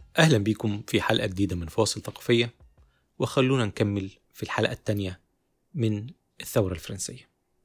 أهلا بيكم في حلقة جديدة من فواصل ثقافية وخلونا نكمل في الحلقة التانية من الثورة الفرنسية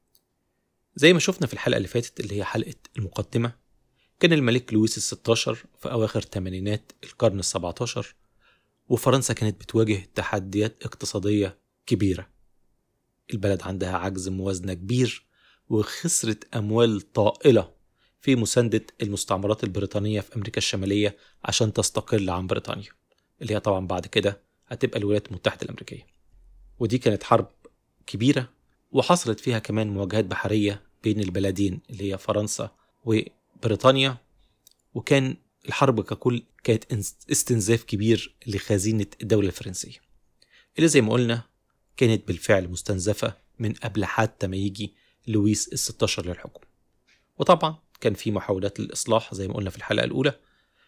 زي ما شفنا في الحلقة اللي فاتت اللي هي حلقة المقدمة كان الملك لويس الستاشر في أواخر تمانينات القرن السبعتاشر وفرنسا كانت بتواجه تحديات اقتصادية كبيرة البلد عندها عجز موازنة كبير وخسرت أموال طائلة في مساندة المستعمرات البريطانية في أمريكا الشمالية عشان تستقل عن بريطانيا اللي هي طبعا بعد كده هتبقى الولايات المتحدة الأمريكية ودي كانت حرب كبيرة وحصلت فيها كمان مواجهات بحرية بين البلدين اللي هي فرنسا وبريطانيا وكان الحرب ككل كانت استنزاف كبير لخزينة الدولة الفرنسية اللي زي ما قلنا كانت بالفعل مستنزفة من قبل حتى ما يجي لويس الستاشر للحكم وطبعا كان في محاولات للإصلاح زي ما قلنا في الحلقة الأولى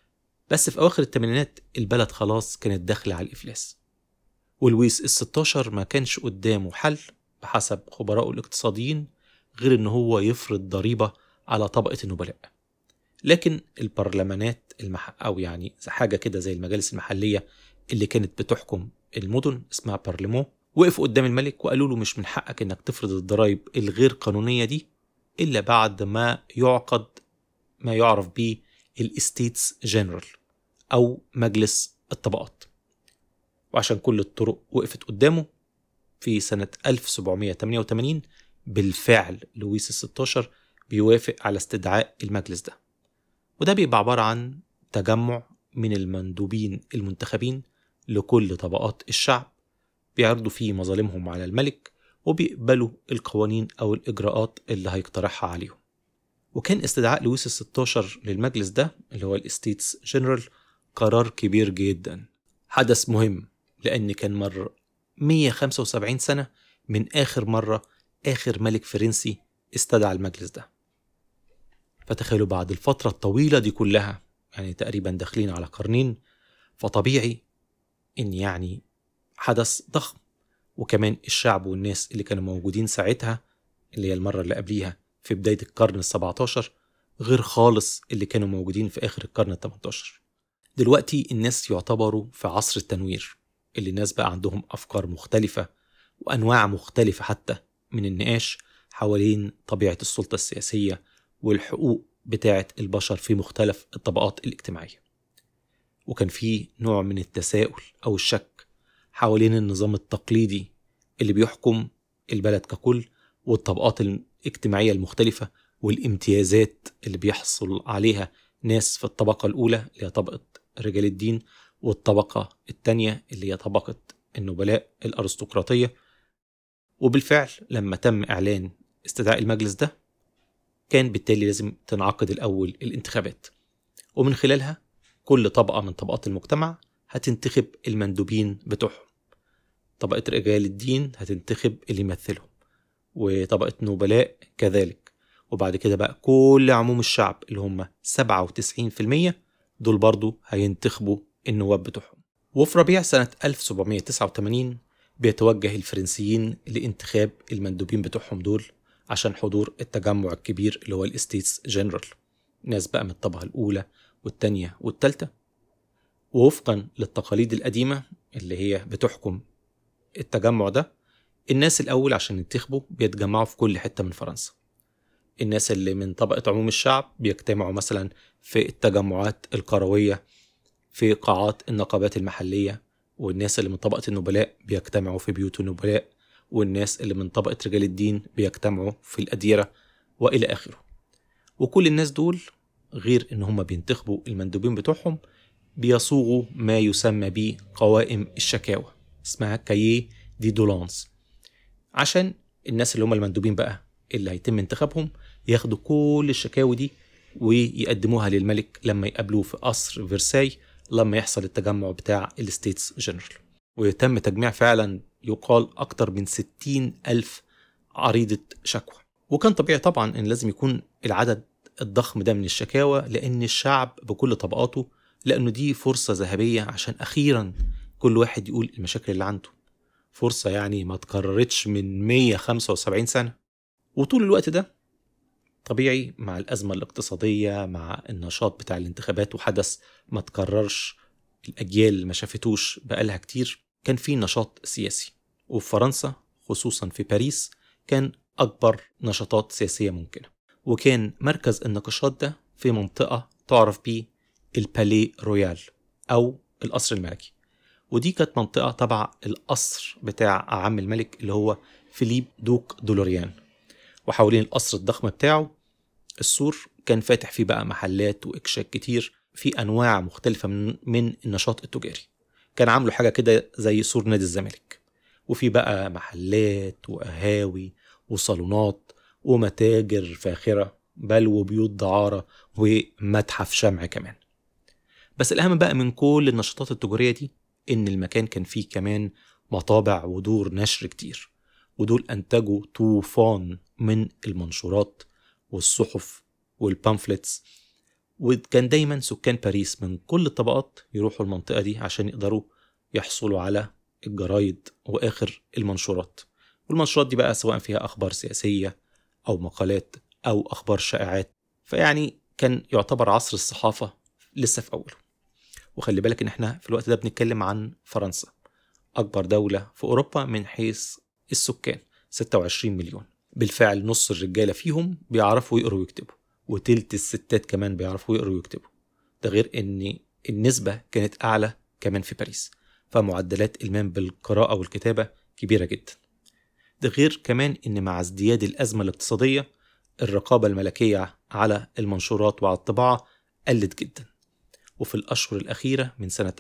بس في أواخر الثمانينات البلد خلاص كانت داخلة على الإفلاس ولويس الستاشر ما كانش قدامه حل بحسب خبراء الاقتصاديين غير إن هو يفرض ضريبة على طبقة النبلاء لكن البرلمانات المح... أو يعني حاجة كده زي المجالس المحلية اللي كانت بتحكم المدن اسمها بارلمون وقفوا قدام الملك وقالوا له مش من حقك انك تفرض الضرائب الغير قانونية دي إلا بعد ما يعقد ما يعرف به الاستيتس جنرال أو مجلس الطبقات وعشان كل الطرق وقفت قدامه في سنة 1788 بالفعل لويس الستاشر بيوافق على استدعاء المجلس ده وده بيبقى عبارة عن تجمع من المندوبين المنتخبين لكل طبقات الشعب بيعرضوا فيه مظالمهم على الملك وبيقبلوا القوانين أو الإجراءات اللي هيقترحها عليهم وكان استدعاء لويس الستاشر للمجلس ده اللي هو الاستيتس جنرال قرار كبير جدا حدث مهم لأن كان مر 175 سنة من آخر مرة آخر ملك فرنسي استدعى المجلس ده فتخيلوا بعد الفترة الطويلة دي كلها يعني تقريبا داخلين على قرنين فطبيعي إن يعني حدث ضخم وكمان الشعب والناس اللي كانوا موجودين ساعتها اللي هي المرة اللي قبليها في بداية القرن السبعتاشر غير خالص اللي كانوا موجودين في آخر القرن التمنتاشر دلوقتي الناس يعتبروا في عصر التنوير اللي الناس بقى عندهم أفكار مختلفة وأنواع مختلفة حتى من النقاش حوالين طبيعة السلطة السياسية والحقوق بتاعة البشر في مختلف الطبقات الاجتماعية وكان في نوع من التساؤل أو الشك حوالين النظام التقليدي اللي بيحكم البلد ككل والطبقات الاجتماعية المختلفة والامتيازات اللي بيحصل عليها ناس في الطبقة الأولى اللي هي طبقة رجال الدين والطبقة التانية اللي هي طبقة النبلاء الأرستقراطية وبالفعل لما تم إعلان استدعاء المجلس ده كان بالتالي لازم تنعقد الأول الانتخابات ومن خلالها كل طبقة من طبقات المجتمع هتنتخب المندوبين بتوعهم طبقة رجال الدين هتنتخب اللي يمثلهم وطبقة نبلاء كذلك وبعد كده بقى كل عموم الشعب اللي هم 97% دول برضو هينتخبوا النواب بتوعهم وفي ربيع سنة 1789 بيتوجه الفرنسيين لانتخاب المندوبين بتوعهم دول عشان حضور التجمع الكبير اللي هو الاستيتس جنرال ناس بقى من الطبقة الأولى والتانية والتالتة ووفقا للتقاليد القديمة اللي هي بتحكم التجمع ده الناس الأول عشان ينتخبوا بيتجمعوا في كل حتة من فرنسا الناس اللي من طبقة عموم الشعب بيجتمعوا مثلا في التجمعات القروية في قاعات النقابات المحلية والناس اللي من طبقة النبلاء بيجتمعوا في بيوت النبلاء والناس اللي من طبقة رجال الدين بيجتمعوا في الأديرة وإلى آخره وكل الناس دول غير إن هم بينتخبوا المندوبين بتوعهم بيصوغوا ما يسمى به قوائم الشكاوى اسمها كاييه دي دولانس عشان الناس اللي هم المندوبين بقى اللي هيتم انتخابهم ياخدوا كل الشكاوي دي ويقدموها للملك لما يقابلوه في قصر فرساي لما يحصل التجمع بتاع الستيتس جنرال ويتم تجميع فعلا يقال أكتر من 60 ألف عريضة شكوى وكان طبيعي طبعا إن لازم يكون العدد الضخم ده من الشكاوى لأن الشعب بكل طبقاته لأنه دي فرصة ذهبية عشان أخيرا كل واحد يقول المشاكل اللي عنده فرصة يعني ما تكررتش من 175 سنة وطول الوقت ده طبيعي مع الأزمة الاقتصادية مع النشاط بتاع الانتخابات وحدث ما تكررش الأجيال اللي ما شافتوش بقالها كتير كان في نشاط سياسي وفي فرنسا خصوصا في باريس كان أكبر نشاطات سياسية ممكنة وكان مركز النقاشات ده في منطقة تعرف بيه البالي رويال أو القصر الملكي ودي كانت منطقة تبع القصر بتاع عم الملك اللي هو فيليب دوك دولوريان وحوالين القصر الضخم بتاعه السور كان فاتح فيه بقى محلات واكشاك كتير في انواع مختلفه من, من النشاط التجاري كان عامله حاجه كده زي سور نادي الزمالك وفي بقى محلات وقهاوي وصالونات ومتاجر فاخره بل وبيوت دعاره ومتحف شمع كمان بس الاهم بقى من كل النشاطات التجاريه دي ان المكان كان فيه كمان مطابع ودور نشر كتير ودول انتجوا طوفان من المنشورات والصحف والبامفلتس وكان دايما سكان باريس من كل الطبقات يروحوا المنطقة دي عشان يقدروا يحصلوا على الجرايد وآخر المنشورات والمنشورات دي بقى سواء فيها أخبار سياسية أو مقالات أو أخبار شائعات فيعني كان يعتبر عصر الصحافة لسه في أوله وخلي بالك إن إحنا في الوقت ده بنتكلم عن فرنسا أكبر دولة في أوروبا من حيث السكان 26 مليون بالفعل نص الرجالة فيهم بيعرفوا يقروا ويكتبوا وتلت الستات كمان بيعرفوا يقروا ويكتبوا ده غير ان النسبة كانت أعلى كمان في باريس فمعدلات المام بالقراءة والكتابة كبيرة جدا ده غير كمان ان مع ازدياد الأزمة الاقتصادية الرقابة الملكية على المنشورات وعلى الطباعة قلت جدا وفي الأشهر الأخيرة من سنة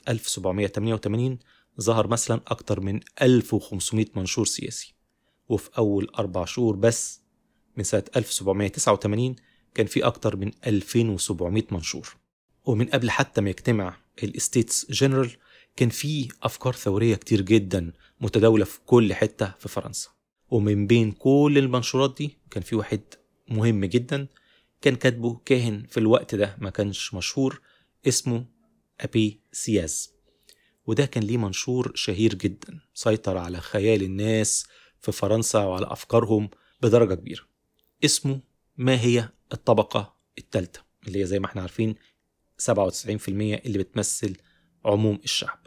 1788 ظهر مثلا أكتر من 1500 منشور سياسي وفي أول أربع شهور بس من سنة 1789 كان في أكتر من 2700 منشور ومن قبل حتى ما يجتمع الستيتس جنرال كان في أفكار ثورية كتير جدا متداولة في كل حتة في فرنسا ومن بين كل المنشورات دي كان في واحد مهم جدا كان كاتبه كاهن في الوقت ده ما كانش مشهور اسمه أبي سياز وده كان ليه منشور شهير جدا سيطر على خيال الناس في فرنسا وعلى أفكارهم بدرجة كبيرة اسمه ما هي الطبقة الثالثة اللي هي زي ما احنا عارفين 97% اللي بتمثل عموم الشعب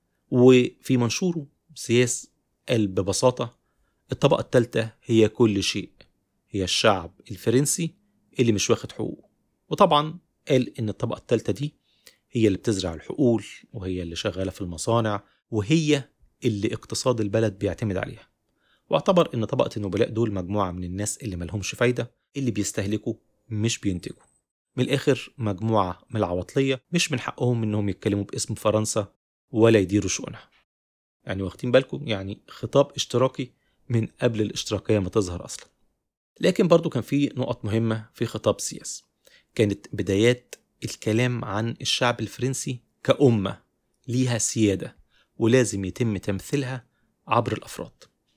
وفي منشوره سياس قال ببساطة الطبقة الثالثة هي كل شيء هي الشعب الفرنسي اللي مش واخد حقوقه وطبعا قال ان الطبقة الثالثة دي هي اللي بتزرع الحقول وهي اللي شغالة في المصانع وهي اللي اقتصاد البلد بيعتمد عليها واعتبر ان طبقة النبلاء دول مجموعة من الناس اللي ملهمش فايدة اللي بيستهلكوا مش بينتجوا من الآخر مجموعة من العواطلية مش من حقهم إنهم يتكلموا باسم فرنسا ولا يديروا شؤونها يعني واخدين بالكم يعني خطاب اشتراكي من قبل الاشتراكية ما تظهر أصلا لكن برضو كان في نقط مهمة في خطاب سياس كانت بدايات الكلام عن الشعب الفرنسي كأمة ليها سيادة ولازم يتم تمثيلها عبر الأفراد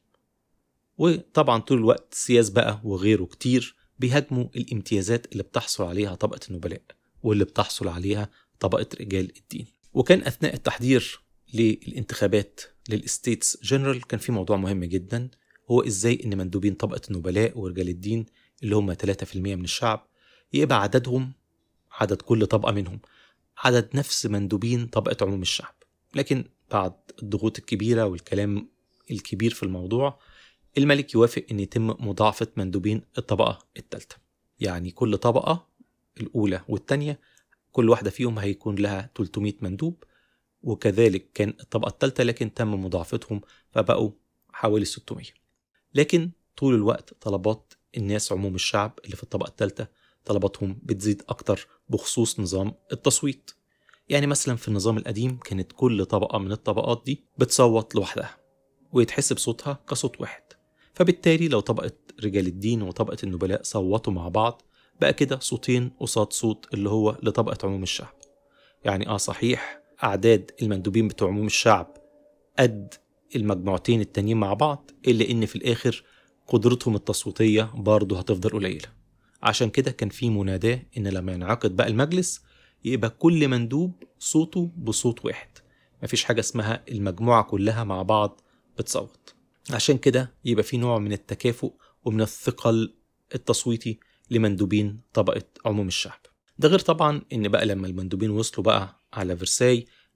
وطبعا طول الوقت سياس بقى وغيره كتير بيهاجموا الامتيازات اللي بتحصل عليها طبقة النبلاء واللي بتحصل عليها طبقة رجال الدين وكان أثناء التحضير للانتخابات للستيتس جنرال كان في موضوع مهم جدا هو ازاي ان مندوبين طبقة النبلاء ورجال الدين اللي هم 3% من الشعب يبقى عددهم عدد كل طبقة منهم عدد نفس مندوبين طبقة عموم الشعب لكن بعد الضغوط الكبيرة والكلام الكبير في الموضوع الملك يوافق ان يتم مضاعفة مندوبين الطبقة الثالثة يعني كل طبقة الأولى والثانية كل واحدة فيهم هيكون لها 300 مندوب وكذلك كان الطبقة الثالثة لكن تم مضاعفتهم فبقوا حوالي 600 لكن طول الوقت طلبات الناس عموم الشعب اللي في الطبقة الثالثة طلباتهم بتزيد أكتر بخصوص نظام التصويت يعني مثلا في النظام القديم كانت كل طبقة من الطبقات دي بتصوت لوحدها ويتحسب صوتها كصوت واحد فبالتالي لو طبقة رجال الدين وطبقة النبلاء صوتوا مع بعض بقى كده صوتين قصاد صوت اللي هو لطبقة عموم الشعب يعني اه صحيح أعداد المندوبين بتوع عموم الشعب قد المجموعتين التانيين مع بعض إلا إن في الآخر قدرتهم التصويتية برضه هتفضل قليلة عشان كده كان في مناداة إن لما ينعقد بقى المجلس يبقى كل مندوب صوته بصوت واحد مفيش حاجة اسمها المجموعة كلها مع بعض بتصوت عشان كده يبقى في نوع من التكافؤ ومن الثقل التصويتي لمندوبين طبقة عموم الشعب ده غير طبعا ان بقى لما المندوبين وصلوا بقى على فرساي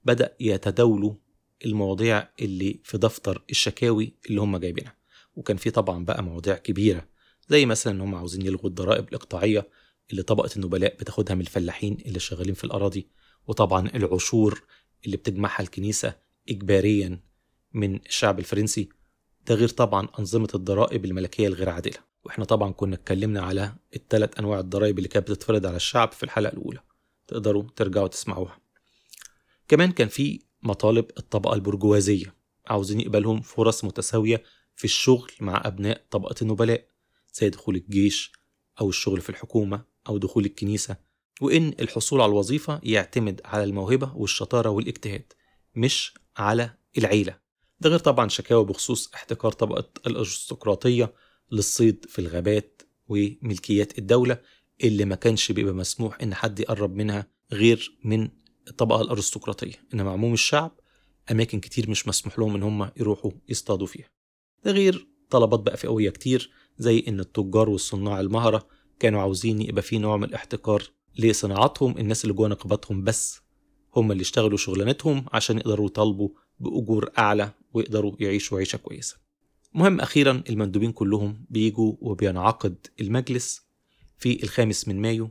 بدأ يتداولوا المواضيع اللي في دفتر الشكاوي اللي هم جايبينها وكان في طبعا بقى مواضيع كبيرة زي مثلا ان هم عاوزين يلغوا الضرائب الإقطاعية اللي طبقة النبلاء بتاخدها من الفلاحين اللي شغالين في الأراضي وطبعا العشور اللي بتجمعها الكنيسة إجباريا من الشعب الفرنسي ده غير طبعا أنظمة الضرائب الملكية الغير عادلة واحنا طبعا كنا اتكلمنا على الثلاث أنواع الضرائب اللي كانت بتتفرض على الشعب في الحلقة الأولى تقدروا ترجعوا تسمعوها كمان كان في مطالب الطبقة البرجوازية عاوزين يقبلهم فرص متساوية في الشغل مع أبناء طبقة النبلاء زي دخول الجيش أو الشغل في الحكومة أو دخول الكنيسة وإن الحصول على الوظيفة يعتمد على الموهبة والشطارة والاجتهاد مش على العيلة ده غير طبعا شكاوى بخصوص احتكار طبقة الأرستقراطية للصيد في الغابات وملكيات الدولة اللي ما كانش بيبقى مسموح إن حد يقرب منها غير من الطبقة الأرستقراطية إنما عموم الشعب أماكن كتير مش مسموح لهم إن هم يروحوا يصطادوا فيها ده غير طلبات بقى فئوية كتير زي إن التجار والصناع المهرة كانوا عاوزين يبقى في نوع من الاحتكار لصناعاتهم الناس اللي جوه نقاباتهم بس هم اللي يشتغلوا شغلانتهم عشان يقدروا يطالبوا بأجور أعلى ويقدروا يعيشوا عيشة كويسة مهم أخيرا المندوبين كلهم بيجوا وبينعقد المجلس في الخامس من مايو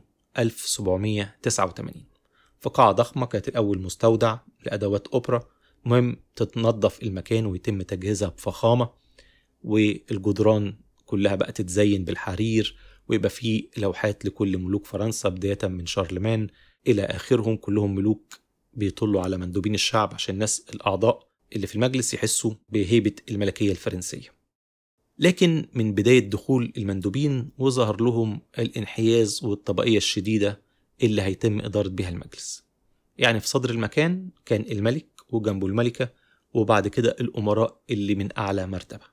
1789 في قاعة ضخمة كانت الأول مستودع لأدوات أوبرا مهم تتنظف المكان ويتم تجهيزها بفخامة والجدران كلها بقى تتزين بالحرير ويبقى فيه لوحات لكل ملوك فرنسا بداية من شارلمان إلى آخرهم كلهم ملوك بيطلوا على مندوبين الشعب عشان الناس الأعضاء اللي في المجلس يحسوا بهيبة الملكية الفرنسية لكن من بداية دخول المندوبين وظهر لهم الانحياز والطبقية الشديدة اللي هيتم إدارة بها المجلس يعني في صدر المكان كان الملك وجنبه الملكة وبعد كده الأمراء اللي من أعلى مرتبة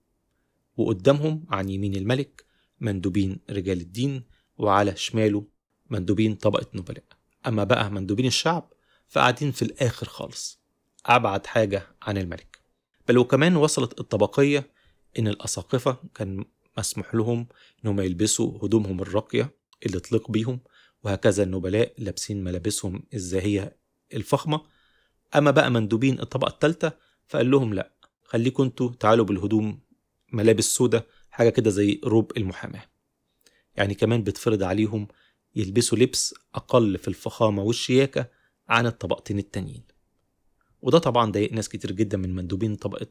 وقدامهم عن يمين الملك مندوبين رجال الدين وعلى شماله مندوبين طبقة نبلاء أما بقى مندوبين الشعب فقاعدين في الآخر خالص أبعد حاجة عن الملك بل وكمان وصلت الطبقية إن الأساقفة كان مسموح لهم إنهم يلبسوا هدومهم الراقية اللي تليق بيهم وهكذا النبلاء لابسين ملابسهم الزاهية الفخمة أما بقى مندوبين الطبقة الثالثة فقال لهم لأ خليكم انتوا تعالوا بالهدوم ملابس سودة حاجة كده زي روب المحاماة يعني كمان بتفرض عليهم يلبسوا لبس أقل في الفخامة والشياكة عن الطبقتين التانيين وده طبعا ضايق ناس كتير جدا من مندوبين طبقة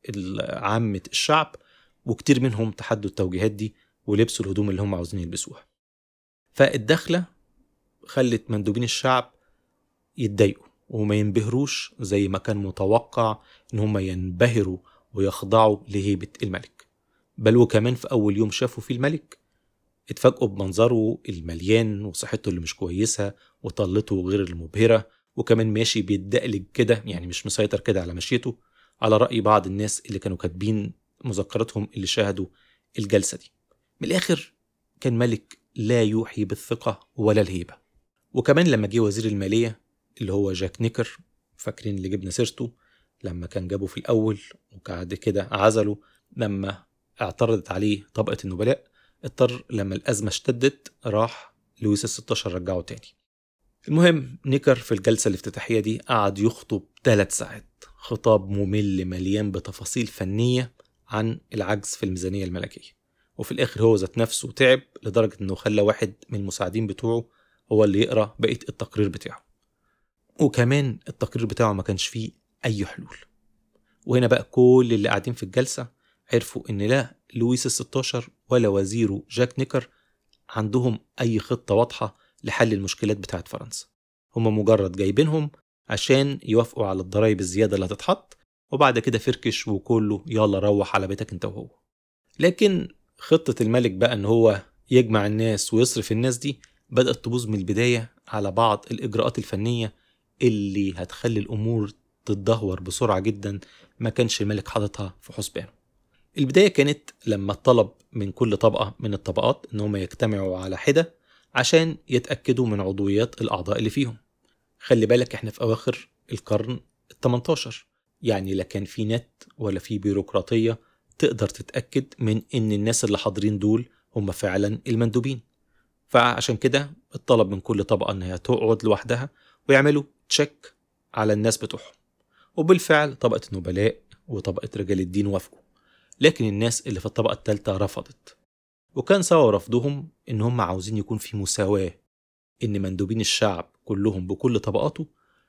عامة الشعب وكتير منهم تحدوا التوجيهات دي ولبسوا الهدوم اللي هم عاوزين يلبسوها فالدخلة خلت مندوبين الشعب يتضايقوا وما ينبهروش زي ما كان متوقع ان هم ينبهروا ويخضعوا لهيبة الملك بل وكمان في أول يوم شافوا فيه الملك اتفاجئوا بمنظره المليان وصحته اللي مش كويسة وطلته غير المبهرة وكمان ماشي بيتدقلج كده يعني مش مسيطر كده على مشيته على رأي بعض الناس اللي كانوا كاتبين مذكراتهم اللي شاهدوا الجلسة دي من الآخر كان ملك لا يوحي بالثقة ولا الهيبة وكمان لما جه وزير المالية اللي هو جاك نيكر فاكرين اللي جبنا سيرته لما كان جابه في الأول وبعد كده عزله لما اعترضت عليه طبقة النبلاء اضطر لما الأزمة اشتدت راح لويس الستاشر رجعه تاني المهم نيكر في الجلسة الافتتاحية دي قعد يخطب ثلاث ساعات خطاب ممل مليان بتفاصيل فنية عن العجز في الميزانية الملكية وفي الآخر هو ذات نفسه تعب لدرجة إنه خلى واحد من المساعدين بتوعه هو اللي يقرأ بقية التقرير بتاعه وكمان التقرير بتاعه ما كانش فيه أي حلول وهنا بقى كل اللي قاعدين في الجلسة عرفوا إن لا لويس الستاشر ولا وزيره جاك نيكر عندهم أي خطة واضحة لحل المشكلات بتاعت فرنسا هما مجرد جايبينهم عشان يوافقوا على الضرايب الزيادة اللي هتتحط وبعد كده فركش وكله يلا روح على بيتك انت وهو لكن خطة الملك بقى ان هو يجمع الناس ويصرف الناس دي بدأت تبوظ من البداية على بعض الإجراءات الفنية اللي هتخلي الأمور تتدهور بسرعة جدا ما كانش الملك حاططها في حسبانه البداية كانت لما طلب من كل طبقة من الطبقات ان هم يجتمعوا على حدة عشان يتأكدوا من عضويات الأعضاء اللي فيهم خلي بالك احنا في أواخر القرن ال 18 يعني لا كان في نت ولا في بيروقراطية تقدر تتأكد من إن الناس اللي حاضرين دول هم فعلا المندوبين فعشان كده الطلب من كل طبقة إنها تقعد لوحدها ويعملوا تشيك على الناس بتوعهم وبالفعل طبقة النبلاء وطبقة رجال الدين وافقوا لكن الناس اللي في الطبقة الثالثة رفضت وكان سبب رفضهم إن هم عاوزين يكون في مساواة إن مندوبين الشعب كلهم بكل طبقاته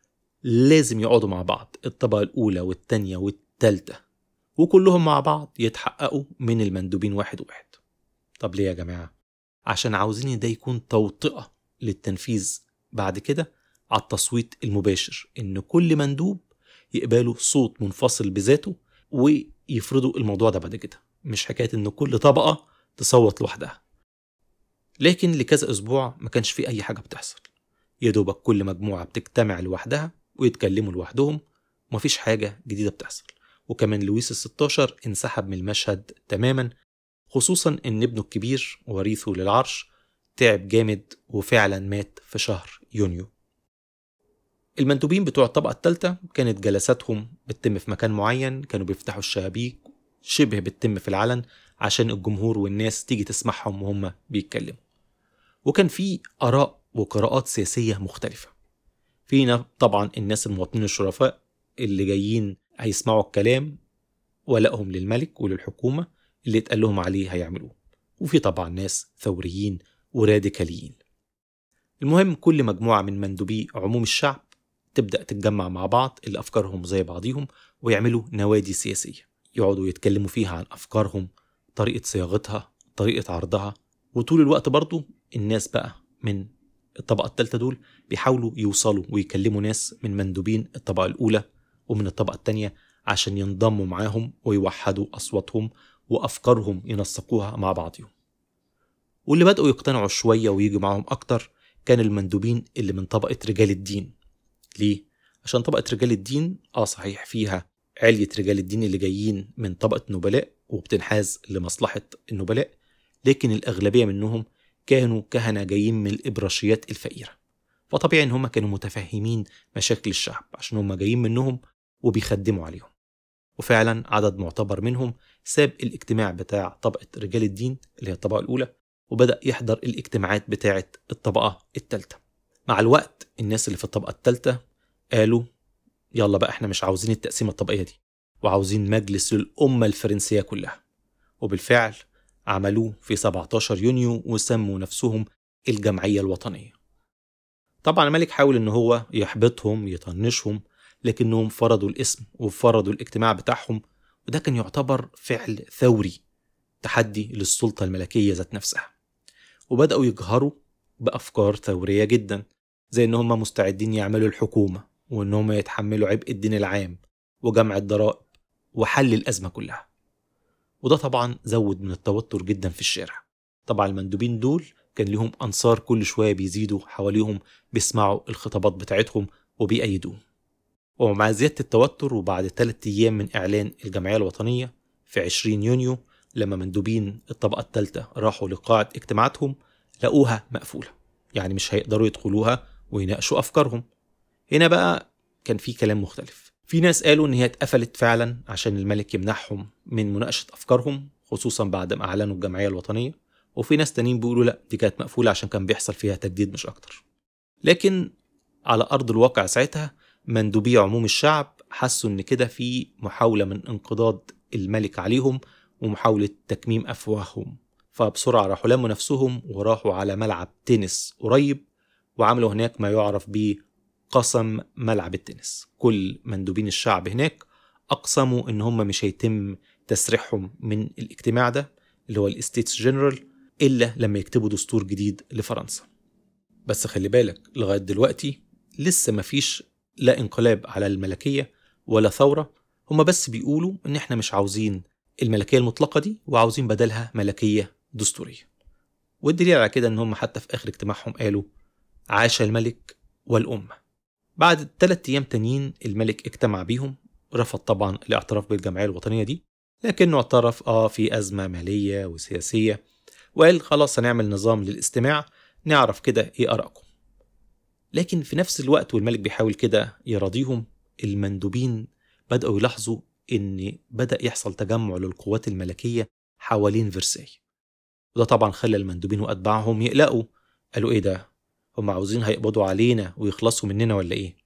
لازم يقعدوا مع بعض الطبقة الأولى والتانية والتالتة وكلهم مع بعض يتحققوا من المندوبين واحد واحد طب ليه يا جماعة؟ عشان عاوزين ده يكون توطئة للتنفيذ بعد كده على التصويت المباشر إن كل مندوب يقبلوا صوت منفصل بذاته ويفرضوا الموضوع ده بعد كده مش حكاية إن كل طبقة تصوت لوحدها لكن لكذا أسبوع ما كانش في أي حاجة بتحصل يا دوبك كل مجموعة بتجتمع لوحدها ويتكلموا لوحدهم ومفيش حاجة جديدة بتحصل وكمان لويس الستاشر انسحب من المشهد تماما خصوصا ان ابنه الكبير وريثه للعرش تعب جامد وفعلا مات في شهر يونيو المندوبين بتوع الطبقة الثالثة كانت جلساتهم بتتم في مكان معين كانوا بيفتحوا الشبابيك شبه بتتم في العلن عشان الجمهور والناس تيجي تسمعهم وهم بيتكلموا وكان في آراء وقراءات سياسية مختلفة فينا طبعا الناس المواطنين الشرفاء اللي جايين هيسمعوا الكلام ولائهم للملك وللحكومة اللي اتقال لهم عليه هيعملوه وفي طبعا ناس ثوريين وراديكاليين المهم كل مجموعة من مندوبي عموم الشعب تبدأ تتجمع مع بعض اللي أفكارهم زي بعضيهم ويعملوا نوادي سياسية يقعدوا يتكلموا فيها عن أفكارهم طريقة صياغتها طريقة عرضها وطول الوقت برضو الناس بقى من الطبقة الثالثة دول بيحاولوا يوصلوا ويكلموا ناس من مندوبين الطبقة الأولى ومن الطبقة التانية عشان ينضموا معاهم ويوحدوا أصواتهم وأفكارهم ينسقوها مع بعضهم واللي بدأوا يقتنعوا شوية ويجوا معاهم أكتر كان المندوبين اللي من طبقة رجال الدين ليه؟ عشان طبقة رجال الدين آه صحيح فيها علية رجال الدين اللي جايين من طبقة نبلاء وبتنحاز لمصلحة النبلاء لكن الأغلبية منهم كانوا كهنة جايين من الإبراشيات الفقيرة فطبيعي إن هم كانوا متفهمين مشاكل الشعب عشان هم جايين منهم وبيخدموا عليهم وفعلا عدد معتبر منهم ساب الاجتماع بتاع طبقة رجال الدين اللي هي الطبقة الأولى وبدأ يحضر الاجتماعات بتاعة الطبقة الثالثة مع الوقت الناس اللي في الطبقة الثالثة قالوا يلا بقى احنا مش عاوزين التقسيمة الطبقية دي وعاوزين مجلس للأمة الفرنسية كلها وبالفعل عملوه في 17 يونيو وسموا نفسهم الجمعية الوطنية طبعا الملك حاول ان هو يحبطهم يطنشهم لكنهم فرضوا الاسم وفرضوا الاجتماع بتاعهم وده كان يعتبر فعل ثوري تحدي للسلطة الملكية ذات نفسها وبدأوا يجهروا بأفكار ثورية جدا زي إن هم مستعدين يعملوا الحكومة وإن هم يتحملوا عبء الدين العام وجمع الضرائب وحل الأزمة كلها وده طبعا زود من التوتر جدا في الشارع طبعا المندوبين دول كان ليهم أنصار كل شوية بيزيدوا حواليهم بيسمعوا الخطابات بتاعتهم وبيأيدوهم ومع زيادة التوتر وبعد ثلاثة أيام من إعلان الجمعية الوطنية في 20 يونيو لما مندوبين الطبقة الثالثة راحوا لقاعة اجتماعاتهم لقوها مقفولة يعني مش هيقدروا يدخلوها ويناقشوا أفكارهم هنا بقى كان في كلام مختلف في ناس قالوا إن هي اتقفلت فعلا عشان الملك يمنعهم من مناقشة أفكارهم خصوصا بعد ما أعلنوا الجمعية الوطنية وفي ناس تانيين بيقولوا لا دي كانت مقفولة عشان كان بيحصل فيها تجديد مش أكتر لكن على أرض الواقع ساعتها مندوبي عموم الشعب حسوا إن كده في محاولة من انقضاض الملك عليهم ومحاولة تكميم أفواههم فبسرعة راحوا لموا نفسهم وراحوا على ملعب تنس قريب وعملوا هناك ما يعرف بقسم ملعب التنس كل مندوبين الشعب هناك أقسموا إن هم مش هيتم تسريحهم من الاجتماع ده اللي هو الاستيتس جنرال إلا لما يكتبوا دستور جديد لفرنسا بس خلي بالك لغاية دلوقتي لسه مفيش لا انقلاب على الملكية ولا ثورة هما بس بيقولوا إن إحنا مش عاوزين الملكية المطلقة دي وعاوزين بدلها ملكية دستورية والدليل على كده إن هم حتى في آخر اجتماعهم قالوا عاش الملك والأمة بعد ثلاثة أيام تانيين الملك اجتمع بيهم رفض طبعا الاعتراف بالجمعية الوطنية دي لكنه اعترف اه في أزمة مالية وسياسية وقال خلاص هنعمل نظام للاستماع نعرف كده ايه آرائكم لكن في نفس الوقت والملك بيحاول كده يراضيهم المندوبين بدأوا يلاحظوا إن بدأ يحصل تجمع للقوات الملكية حوالين فرساي وده طبعا خلى المندوبين وأتباعهم يقلقوا قالوا إيه ده هم عاوزين هيقبضوا علينا ويخلصوا مننا ولا إيه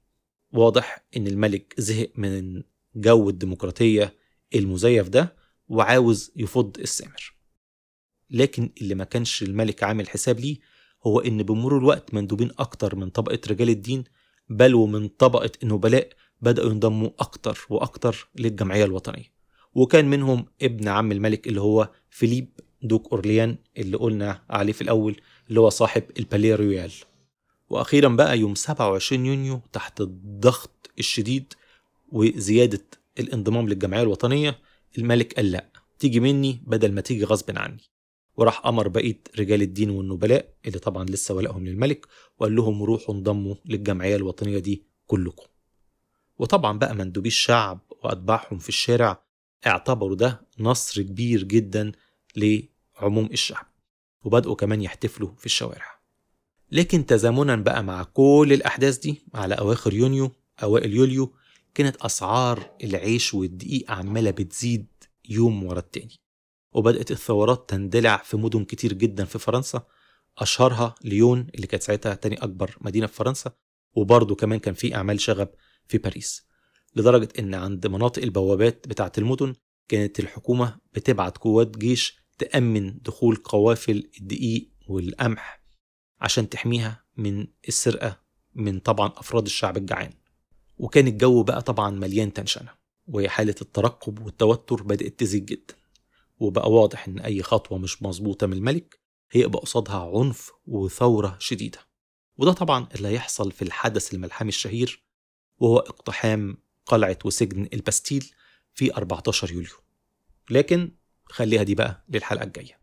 واضح إن الملك زهق من جو الديمقراطية المزيف ده وعاوز يفض السامر لكن اللي ما كانش الملك عامل حساب ليه هو إن بمرور الوقت مندوبين أكتر من طبقة رجال الدين بل ومن طبقة النبلاء بدأوا ينضموا أكتر وأكتر للجمعية الوطنية وكان منهم ابن عم الملك اللي هو فيليب دوك أورليان اللي قلنا عليه في الأول اللي هو صاحب الباليه رويال وأخيرا بقى يوم 27 يونيو تحت الضغط الشديد وزيادة الانضمام للجمعية الوطنية الملك قال لأ تيجي مني بدل ما تيجي غصب عني وراح أمر بقية رجال الدين والنبلاء اللي طبعا لسه ولائهم للملك وقال لهم روحوا انضموا للجمعية الوطنية دي كلكم وطبعا بقى مندوبي الشعب وأتباعهم في الشارع اعتبروا ده نصر كبير جدا لعموم الشعب وبدأوا كمان يحتفلوا في الشوارع لكن تزامنا بقى مع كل الأحداث دي على أواخر يونيو أوائل يوليو كانت أسعار العيش والدقيق عمالة بتزيد يوم ورا التاني وبدأت الثورات تندلع في مدن كتير جدا في فرنسا أشهرها ليون اللي كانت ساعتها تاني أكبر مدينة في فرنسا وبرضه كمان كان في أعمال شغب في باريس لدرجة إن عند مناطق البوابات بتاعة المدن كانت الحكومة بتبعت قوات جيش تأمن دخول قوافل الدقيق والقمح عشان تحميها من السرقة من طبعا أفراد الشعب الجعان وكان الجو بقى طبعا مليان تنشنة وحالة الترقب والتوتر بدأت تزيد جدا وبقى واضح إن أي خطوة مش مظبوطة من الملك هيبقى قصادها عنف وثورة شديدة وده طبعا اللي هيحصل في الحدث الملحمي الشهير وهو اقتحام قلعة وسجن الباستيل في 14 يوليو لكن خليها دي بقى للحلقة الجاية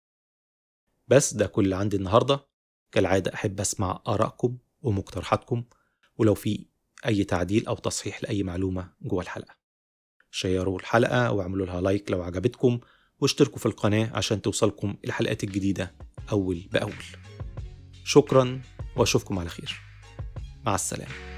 بس ده كل اللي عندي النهاردة كالعادة أحب أسمع آرائكم ومقترحاتكم ولو في أي تعديل أو تصحيح لأي معلومة جوه الحلقة شيروا الحلقة واعملوا لها لايك لو عجبتكم واشتركوا في القناة عشان توصلكم الحلقات الجديدة أول بأول شكرا وأشوفكم على خير مع السلامة